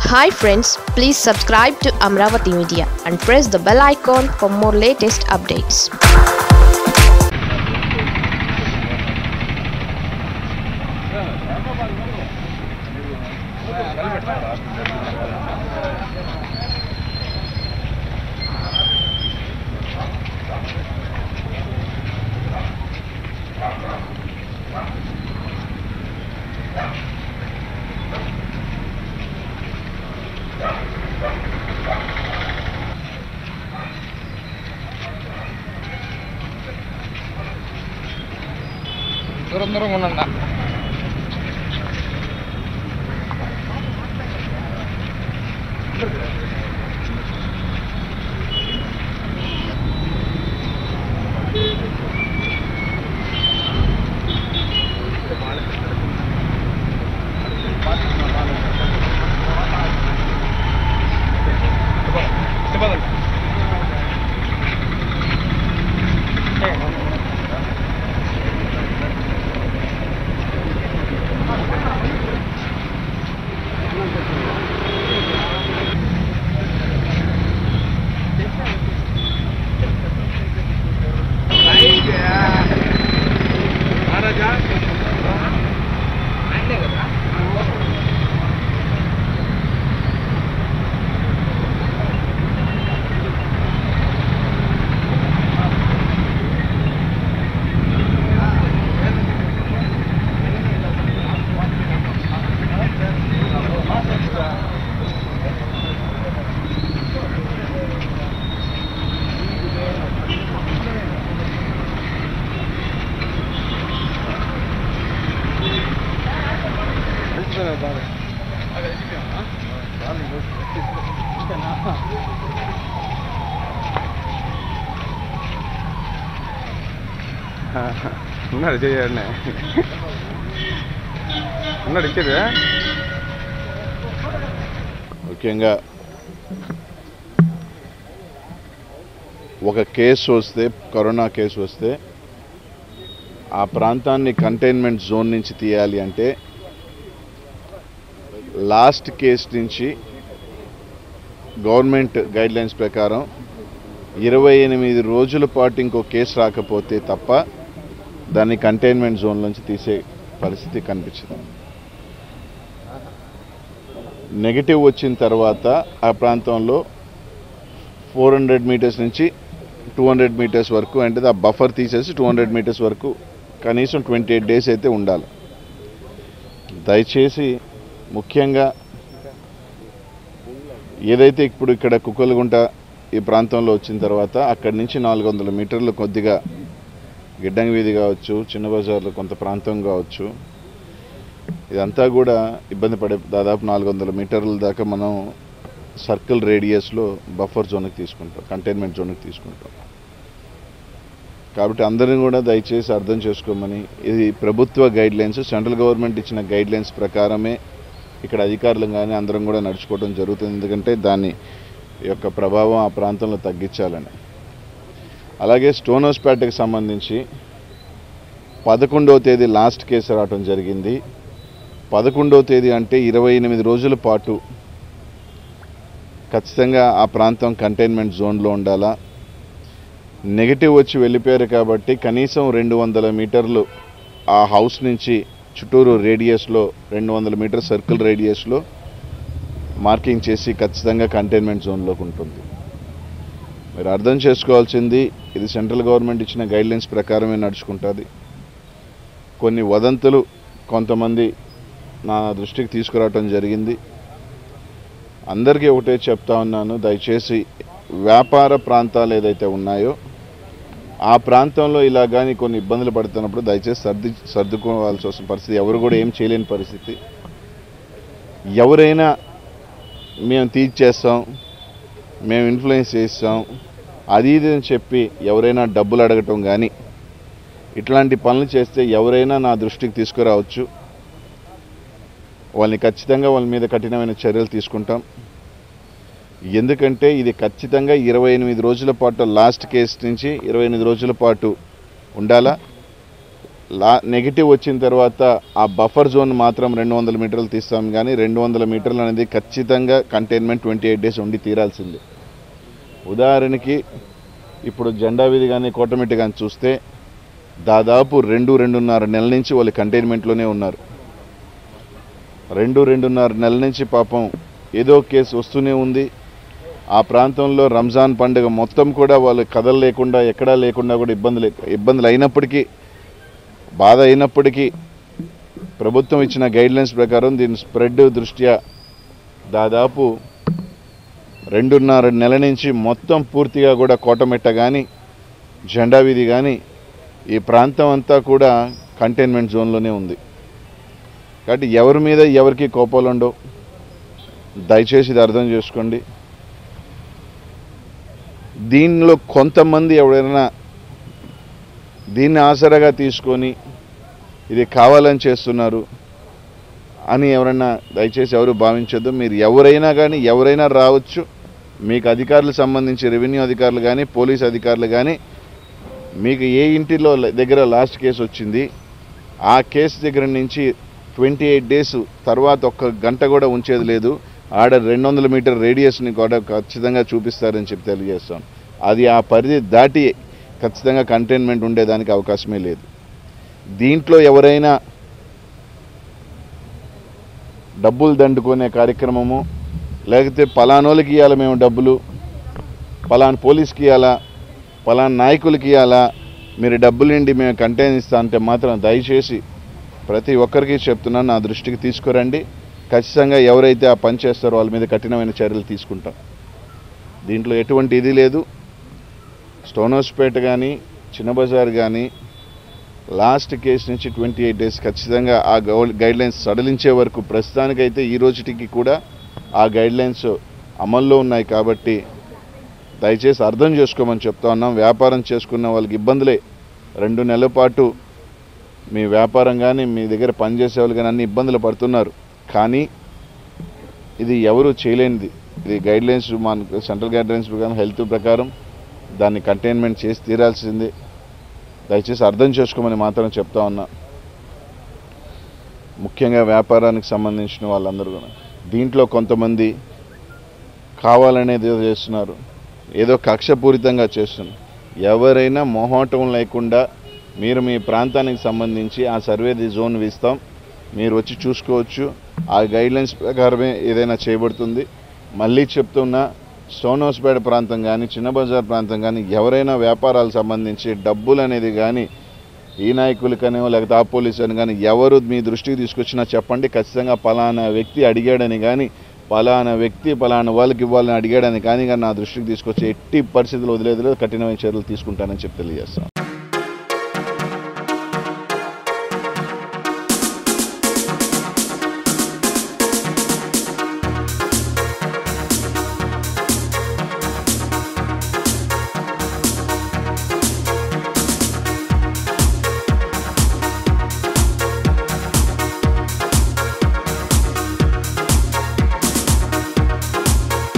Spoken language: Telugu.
hi friends please subscribe to Amaravati media and press the bell icon for more latest updates దూరం దూరం ఉండండి ఉన్నాడు చేయండి ఉన్నాడు ఇచ్చేది ముఖ్యంగా ఒక కేసు వస్తే కరోనా కేసు వస్తే ఆ ప్రాంతాన్ని కంటైన్మెంట్ జోన్ నుంచి తీయాలి అంటే లాస్ట్ కేసు నుంచి గవర్నమెంట్ గైడ్లైన్స్ ప్రకారం ఇరవై ఎనిమిది రోజుల పాటు ఇంకో కేసు రాకపోతే తప్ప దాన్ని కంటైన్మెంట్ జోన్ నుంచి తీసే పరిస్థితి కనిపించింది నెగిటివ్ వచ్చిన తర్వాత ఆ ప్రాంతంలో ఫోర్ హండ్రెడ్ మీటర్స్ నుంచి టూ హండ్రెడ్ మీటర్స్ వరకు అంటే ఆ బఫర్ తీసేసి టూ హండ్రెడ్ మీటర్స్ వరకు కనీసం ట్వంటీ ఎయిట్ డేస్ అయితే ఉండాలి దయచేసి ముఖ్యంగా ఏదైతే ఇప్పుడు ఇక్కడ కుక్కలగుంట ఈ ప్రాంతంలో వచ్చిన తర్వాత అక్కడి నుంచి నాలుగు వందల మీటర్లు కొద్దిగా గిడ్డంగి వీధి కావచ్చు చిన్న బజార్లో కొంత ప్రాంతం కావచ్చు ఇదంతా కూడా ఇబ్బంది పడే దాదాపు నాలుగు వందల మీటర్ల దాకా మనం సర్కిల్ రేడియస్లో బఫర్ జోన్కి తీసుకుంటాం కంటైన్మెంట్ జోన్కి తీసుకుంటాం కాబట్టి అందరిని కూడా దయచేసి అర్థం చేసుకోమని ఇది ప్రభుత్వ గైడ్ లైన్స్ సెంట్రల్ గవర్నమెంట్ ఇచ్చిన గైడ్ లైన్స్ ప్రకారమే ఇక్కడ అధికారులు కానీ అందరం కూడా నడుచుకోవడం జరుగుతుంది ఎందుకంటే దాని యొక్క ప్రభావం ఆ ప్రాంతంలో తగ్గించాలని అలాగే స్టోన్ హౌస్పేటకి సంబంధించి పదకొండవ తేదీ లాస్ట్ కేసు రావడం జరిగింది పదకొండవ తేదీ అంటే ఇరవై ఎనిమిది రోజుల పాటు ఖచ్చితంగా ఆ ప్రాంతం కంటైన్మెంట్ జోన్లో ఉండాలా నెగిటివ్ వచ్చి వెళ్ళిపోయారు కాబట్టి కనీసం రెండు వందల మీటర్లు ఆ హౌస్ నుంచి చుట్టూరు రేడియస్లో రెండు వందల మీటర్ సర్కిల్ రేడియస్లో మార్కింగ్ చేసి ఖచ్చితంగా కంటైన్మెంట్ జోన్లోకి ఉంటుంది మీరు అర్థం చేసుకోవాల్సింది ఇది సెంట్రల్ గవర్నమెంట్ ఇచ్చిన గైడ్లైన్స్ ప్రకారమే నడుచుకుంటుంది కొన్ని వదంతులు కొంతమంది నా దృష్టికి తీసుకురావటం జరిగింది అందరికీ ఒకటే చెప్తా ఉన్నాను దయచేసి వ్యాపార ప్రాంతాలు ఏదైతే ఉన్నాయో ఆ ప్రాంతంలో ఇలా కానీ కొన్ని ఇబ్బందులు పడుతున్నప్పుడు దయచేసి సర్ది సర్దుకోవాల్సి వస్తున్న పరిస్థితి ఎవరు కూడా ఏం చేయలేని పరిస్థితి ఎవరైనా మేము తీర్చేస్తాం మేము ఇన్ఫ్లుయెన్స్ చేస్తాం అది ఇది అని చెప్పి ఎవరైనా డబ్బులు అడగటం కానీ ఇట్లాంటి పనులు చేస్తే ఎవరైనా నా దృష్టికి తీసుకురావచ్చు వాళ్ళని ఖచ్చితంగా వాళ్ళ మీద కఠినమైన చర్యలు తీసుకుంటాం ఎందుకంటే ఇది ఖచ్చితంగా ఇరవై ఎనిమిది రోజుల పాటు లాస్ట్ కేసు నుంచి ఇరవై ఎనిమిది రోజుల పాటు ఉండాలా లా నెగిటివ్ వచ్చిన తర్వాత ఆ బఫర్ జోన్ మాత్రం రెండు వందల మీటర్లు తీస్తాం కానీ రెండు వందల మీటర్లు అనేది ఖచ్చితంగా కంటైన్మెంట్ ట్వంటీ ఎయిట్ డేస్ ఉండి తీరాల్సిందే ఉదాహరణకి ఇప్పుడు జెండా వీధి కానీ కోటమిట్టి కానీ చూస్తే దాదాపు రెండు రెండున్నర నెలల నుంచి వాళ్ళు కంటైన్మెంట్లోనే ఉన్నారు రెండు రెండున్నర నెలల నుంచి పాపం ఏదో కేసు వస్తూనే ఉంది ఆ ప్రాంతంలో రంజాన్ పండుగ మొత్తం కూడా వాళ్ళు కథలు లేకుండా ఎక్కడా లేకుండా కూడా ఇబ్బందులు ఇబ్బందులు అయినప్పటికీ బాధ అయినప్పటికీ ప్రభుత్వం ఇచ్చిన గైడ్లైన్స్ ప్రకారం దీని స్ప్రెడ్ దృష్ట్యా దాదాపు రెండున్నర నెల నుంచి మొత్తం పూర్తిగా కూడా కోటమెట్ట కానీ జెండా వీధి కానీ ఈ ప్రాంతం అంతా కూడా కంటైన్మెంట్ జోన్లోనే ఉంది కాబట్టి ఎవరి మీద ఎవరికి కోపాలు ఉండవు దయచేసి ఇది అర్థం చేసుకోండి దీనిలో కొంతమంది ఎవరైనా దీన్ని ఆసరాగా తీసుకొని ఇది కావాలని చేస్తున్నారు అని ఎవరైనా దయచేసి ఎవరు భావించొద్దు మీరు ఎవరైనా కానీ ఎవరైనా రావచ్చు మీకు అధికారులకు సంబంధించి రెవెన్యూ అధికారులు కానీ పోలీస్ అధికారులు కానీ మీకు ఏ ఇంటిలో దగ్గర లాస్ట్ కేసు వచ్చింది ఆ కేసు దగ్గర నుంచి ట్వంటీ ఎయిట్ డేస్ తర్వాత ఒక్క గంట కూడా ఉంచేది లేదు ఆడ రెండు వందల మీటర్ రేడియస్ని కూడా ఖచ్చితంగా చూపిస్తారని చెప్పి తెలియజేస్తాం అది ఆ పరిధి దాటి ఖచ్చితంగా కంటైన్మెంట్ ఉండేదానికి అవకాశమే లేదు దీంట్లో ఎవరైనా డబ్బులు దండుకునే కార్యక్రమము లేకపోతే పలానోళ్ళకి ఇవ్వాలి మేము డబ్బులు పలానా పోలీస్కి ఇవ్వాలా పలానా నాయకులకి ఇవ్వాలా మీరు డబ్బులు నిండి మేము కంటైన్ ఇస్తా అంటే మాత్రం దయచేసి ప్రతి ఒక్కరికి చెప్తున్నాను నా దృష్టికి తీసుకురండి ఖచ్చితంగా ఎవరైతే ఆ పని చేస్తారో వాళ్ళ మీద కఠినమైన చర్యలు తీసుకుంటాం దీంట్లో ఎటువంటి ఇది లేదు స్టోనోస్పేట కానీ చిన్న బజార్ కానీ లాస్ట్ కేసు నుంచి ట్వంటీ ఎయిట్ డేస్ ఖచ్చితంగా ఆ గైడ్ లైన్స్ సడలించే వరకు ప్రస్తుతానికైతే ఈ రోజుటికి కూడా ఆ గైడ్ లైన్స్ అమల్లో ఉన్నాయి కాబట్టి దయచేసి అర్థం చేసుకోమని చెప్తా ఉన్నాం వ్యాపారం చేసుకున్న వాళ్ళకి ఇబ్బందులే రెండు నెలల పాటు మీ వ్యాపారం కానీ మీ దగ్గర పనిచేసే వాళ్ళు కానీ అన్ని ఇబ్బందులు పడుతున్నారు కానీ ఇది ఎవరు చేయలేనిది ఇది గైడ్ లైన్స్ మన సెంట్రల్ గైడ్ లైన్స్ ప్రకారం హెల్త్ ప్రకారం దాన్ని కంటైన్మెంట్ చేసి తీరాల్సిందే దయచేసి అర్థం చేసుకోమని మాత్రం చెప్తా ఉన్నా ముఖ్యంగా వ్యాపారానికి సంబంధించిన వాళ్ళందరూ కూడా దీంట్లో కొంతమంది కావాలనేది ఏదో చేస్తున్నారు ఏదో కక్షపూరితంగా చేస్తున్నారు ఎవరైనా మొహోటం లేకుండా మీరు మీ ప్రాంతానికి సంబంధించి ఆ సర్వేది జోన్ ఇస్తాం మీరు వచ్చి చూసుకోవచ్చు ఆ గైడ్లైన్స్ ప్రకారమే ఏదైనా చేయబడుతుంది మళ్ళీ చెప్తున్నా సోనోస్పేట ప్రాంతం కానీ చిన్న బజార్ ప్రాంతం కానీ ఎవరైనా వ్యాపారాలకు సంబంధించి డబ్బులు అనేది కానీ ఈ నాయకులకనో లేకపోతే ఆ పోలీసు అని కానీ ఎవరు మీ దృష్టికి తీసుకొచ్చినా చెప్పండి ఖచ్చితంగా పలానా వ్యక్తి అడిగాడని కానీ పలానా వ్యక్తి పలానా వాళ్ళకి ఇవ్వాలని అడిగాడని కానీ కానీ నా దృష్టికి తీసుకొచ్చి ఎట్టి పరిస్థితులు వదిలేదు కఠినమైన చర్యలు తీసుకుంటానని చెప్పి తెలియజేస్తాను